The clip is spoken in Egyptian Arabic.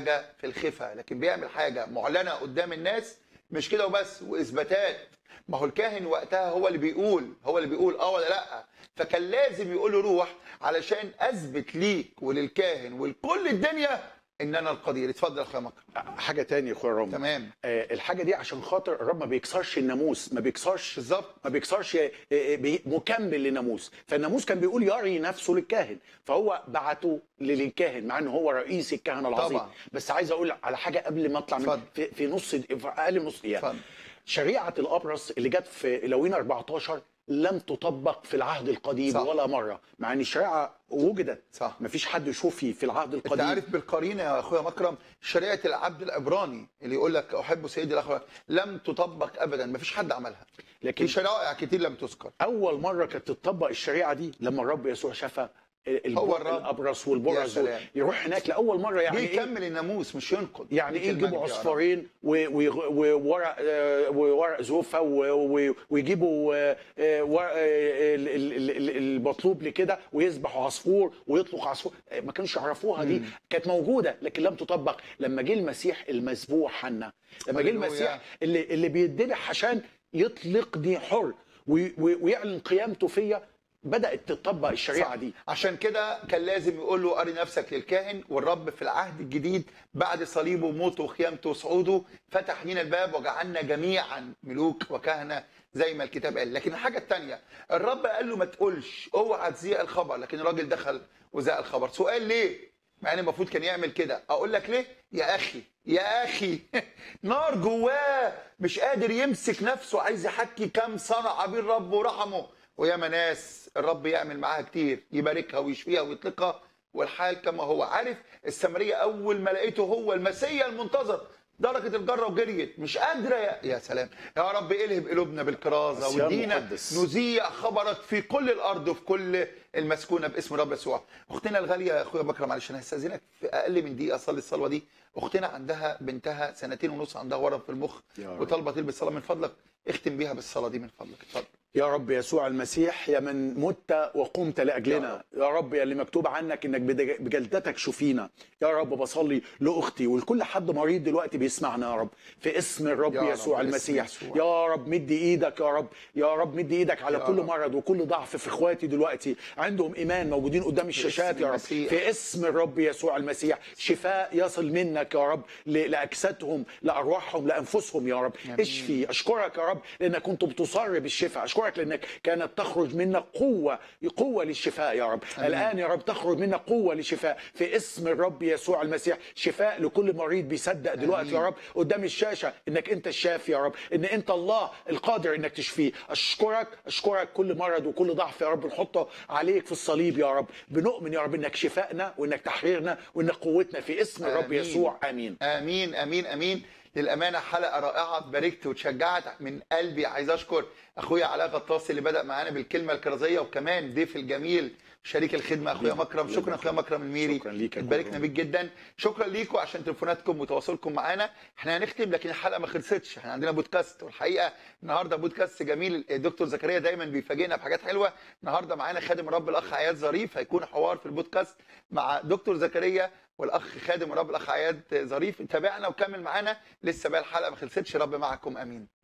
حاجه في الخفا لكن بيعمل حاجه معلنه قدام الناس مش كده وبس واثباتات ما هو الكاهن وقتها هو اللي بيقول هو اللي بيقول اه ولا لا فكان لازم يقول له روح علشان اثبت ليك وللكاهن ولكل الدنيا ان انا القدير اتفضل يا اخويا مكرم حاجه تاني يا اخويا رامي تمام آه الحاجه دي عشان خاطر الرب ما بيكسرش الناموس ما بيكسرش بالظبط ما بيكسرش آه، آه، بي- مكمل لناموس فالناموس كان بيقول يري نفسه للكاهن فهو بعته للكاهن مع ان هو رئيس الكهنه العظيم طبعا. بس عايز اقول على حاجه قبل ما اطلع من اتفضل. في, في نص في اقل من نص دقيقه اتفضل شريعه الابرص اللي جت في لوين 14 لم تطبق في العهد القديم صح. ولا مره مع ان الشريعه وجدت صح ما فيش حد يشوف في في العهد انت القديم عارف بالقرينه يا اخويا مكرم شريعه العبد العبراني اللي يقول لك احب سيدي الاخوه لم تطبق ابدا ما فيش حد عملها لكن في شرائع كتير لم تذكر اول مره كانت تطبق الشريعه دي لما الرب يسوع شفى الب- هو الرب. الابرص يا والبرص سلام. يروح هناك لاول مره يعني جه ايه يكمل الناموس مش ينقض يعني ايه مثل يجيبوا المجد يا رب. عصفورين و- و- وورق آه، وورق زوفه و- و- ويجيبوا آه، آه، ورق آه، ال- ال- ال- ال- المطلوب لكده ويذبحوا عصفور ويطلق عصفور آه، ما كانوش يعرفوها دي مم. كانت موجوده لكن لم تطبق لما جه المسيح المذبوح حنا لما جه هللويا. المسيح اللي اللي بيتذبح عشان يطلقني حر وي- وي- ويعلن قيامته فيا بدات تطبق الشريعه صح. دي عشان كده كان لازم يقول له اري نفسك للكاهن والرب في العهد الجديد بعد صليبه وموته وخيامته وصعوده فتح لنا الباب وجعلنا جميعا ملوك وكهنه زي ما الكتاب قال لكن الحاجه الثانيه الرب قال له ما تقولش اوعى تذيع الخبر لكن الراجل دخل وذاع الخبر سؤال ليه مع ان المفروض كان يعمل كده اقول لك ليه يا اخي يا اخي نار جواه مش قادر يمسك نفسه عايز يحكي كم صنع بيه الرب ورحمه وياما ناس الرب يعمل معاها كتير يباركها ويشفيها ويطلقها والحال كما هو عارف السامريه اول ما لقيته هو المسيا المنتظر درجة الجرة وجريت مش قادرة يا, يا سلام يا رب الهب قلوبنا بالكرازة عصيان ودينا مقدس. نذيع خبرك في كل الأرض وفي كل المسكونة باسم الرب يسوع أختنا الغالية يا أخويا بكرة معلش أنا هستأذنك في أقل من دقيقة أصلي الصلوة دي أختنا عندها بنتها سنتين ونص عندها ورم في المخ يا رب. وطالبة تلبس صلاة من فضلك اختم بيها بالصلاة دي من فضلك اتفضل يا رب يسوع المسيح يا من مت وقمت لاجلنا يا رب يا اللي مكتوب عنك انك بدج- بجلدتك شفينا يا رب بصلي لاختي ولكل حد مريض دلوقتي بيسمعنا يا رب في اسم الرب يا رب، يسوع باسم المسيح يسوع. يا رب مد ايدك يا رب يا رب مد ايدك على يا كل رب. مرض وكل ضعف في اخواتي دلوقتي عندهم ايمان موجودين قدام الشاشات يا رب المسيح. في اسم الرب يسوع المسيح شفاء يصل منك يا رب ل- لاجسادهم لارواحهم لانفسهم يا رب آمين. اشفي اشكرك يا رب لانك كنت بتصر بالشفاء اشكرك لانك كانت تخرج منك قوه قوه للشفاء يا رب آمين. الان يا رب تخرج منك قوه للشفاء في اسم الرب يسوع المسيح شفاء لكل مريض بيصدق دلوقتي يا آمين. رب قدام الشاشه انك انت الشافي يا رب ان انت الله القادر انك تشفيه اشكرك اشكرك كل مرض وكل ضعف يا رب نحطه عليك في الصليب يا رب بنؤمن يا رب انك شفائنا وانك تحريرنا وانك قوتنا في اسم الرب آمين. يسوع امين امين امين امين للامانه حلقه رائعه اتباركت واتشجعت من قلبي عايز اشكر اخويا علاء غطاس اللي بدا معانا بالكلمه الكرازيه وكمان ضيف الجميل شريك الخدمه اخويا حبيبي. مكرم شكرا اخويا مكرم الميري شكرا ليك يا اتباركنا كرم. بيك جدا شكرا ليكم عشان تليفوناتكم وتواصلكم معانا احنا هنختم لكن الحلقه ما خلصتش احنا عندنا بودكاست والحقيقه النهارده بودكاست جميل الدكتور زكريا دايما بيفاجئنا بحاجات حلوه النهارده معانا خادم الرب الاخ عياد ظريف هيكون حوار في البودكاست مع دكتور زكريا والاخ خادم الرب الاخ عياد ظريف تابعنا وكمل معانا لسه بقى الحلقه ما خلصتش رب معكم امين